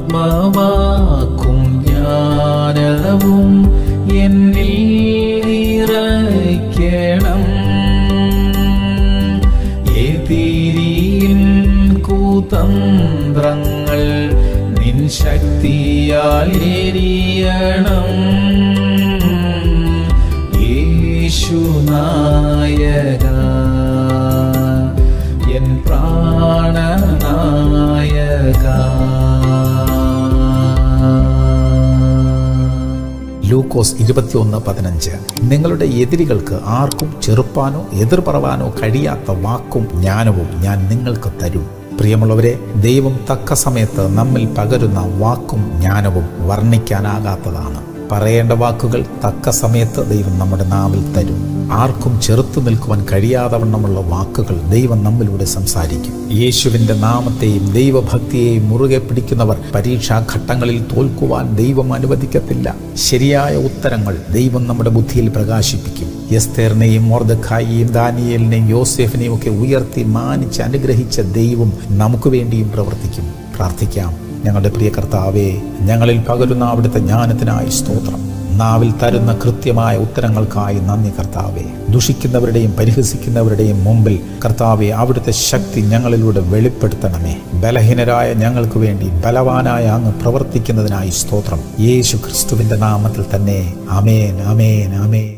ആത്മവാക്കും ജ്ഞാനവും എന്നിൽ നിറയ്ക്കണം എതിരിൻ കൂതന്ത്രങ്ങൾ നിൻ ശക്തിയാൽ എരിയണം യേശുനായക എൻ പ്രാണനായക ലൂക്കോസ് ഇരുപത്തിയൊന്ന് പതിനഞ്ച് നിങ്ങളുടെ എതിരികൾക്ക് ആർക്കും ചെറുപ്പാനോ എതിർ പറവാനോ കഴിയാത്ത വാക്കും ജ്ഞാനവും ഞാൻ നിങ്ങൾക്ക് തരും പ്രിയമുള്ളവരെ ദൈവം തക്ക സമയത്ത് നമ്മിൽ പകരുന്ന വാക്കും ജ്ഞാനവും വർണ്ണിക്കാനാകാത്തതാണ് പറയേണ്ട വാക്കുകൾ തക്ക സമയത്ത് ദൈവം നമ്മുടെ നാവിൽ തരും ആർക്കും ചെറുത്തു നിൽക്കുവാൻ കഴിയാതവണ്ണമുള്ള വാക്കുകൾ ദൈവം നമ്മിലൂടെ സംസാരിക്കും യേശുവിൻ്റെ നാമത്തെയും ദൈവഭക്തിയെയും മുറുകെ പിടിക്കുന്നവർ പരീക്ഷാഘട്ടങ്ങളിൽ തോൽക്കുവാൻ ദൈവം അനുവദിക്കത്തില്ല ശരിയായ ഉത്തരങ്ങൾ ദൈവം നമ്മുടെ ബുദ്ധിയിൽ പ്രകാശിപ്പിക്കും എസ്തേറിനെയും മോർദഖായിയെയും ദാനിയേലിനെയും യോസേഫിനെയും ഒക്കെ ഉയർത്തി മാനിച്ച് അനുഗ്രഹിച്ച ദൈവം നമുക്ക് വേണ്ടിയും പ്രവർത്തിക്കും പ്രാർത്ഥിക്കാം ഞങ്ങളുടെ പ്രിയ കർത്താവേ ഞങ്ങളിൽ പകരുന്ന അവിടുത്തെ ജ്ഞാനത്തിനായി സ്തോത്രം നാവിൽ തരുന്ന കൃത്യമായ ഉത്തരങ്ങൾക്കായി നന്ദി കർത്താവെ ദുഷിക്കുന്നവരുടെയും പരിഹസിക്കുന്നവരുടെയും മുമ്പിൽ കർത്താവെ അവിടുത്തെ ശക്തി ഞങ്ങളിലൂടെ വെളിപ്പെടുത്തണമേ ബലഹീനരായ ഞങ്ങൾക്ക് വേണ്ടി ബലവാനായ അങ്ങ് പ്രവർത്തിക്കുന്നതിനായി സ്തോത്രം യേശു ക്രിസ്തുവിന്റെ നാമത്തിൽ തന്നെ അമേൻ അമേൻ അമേൻ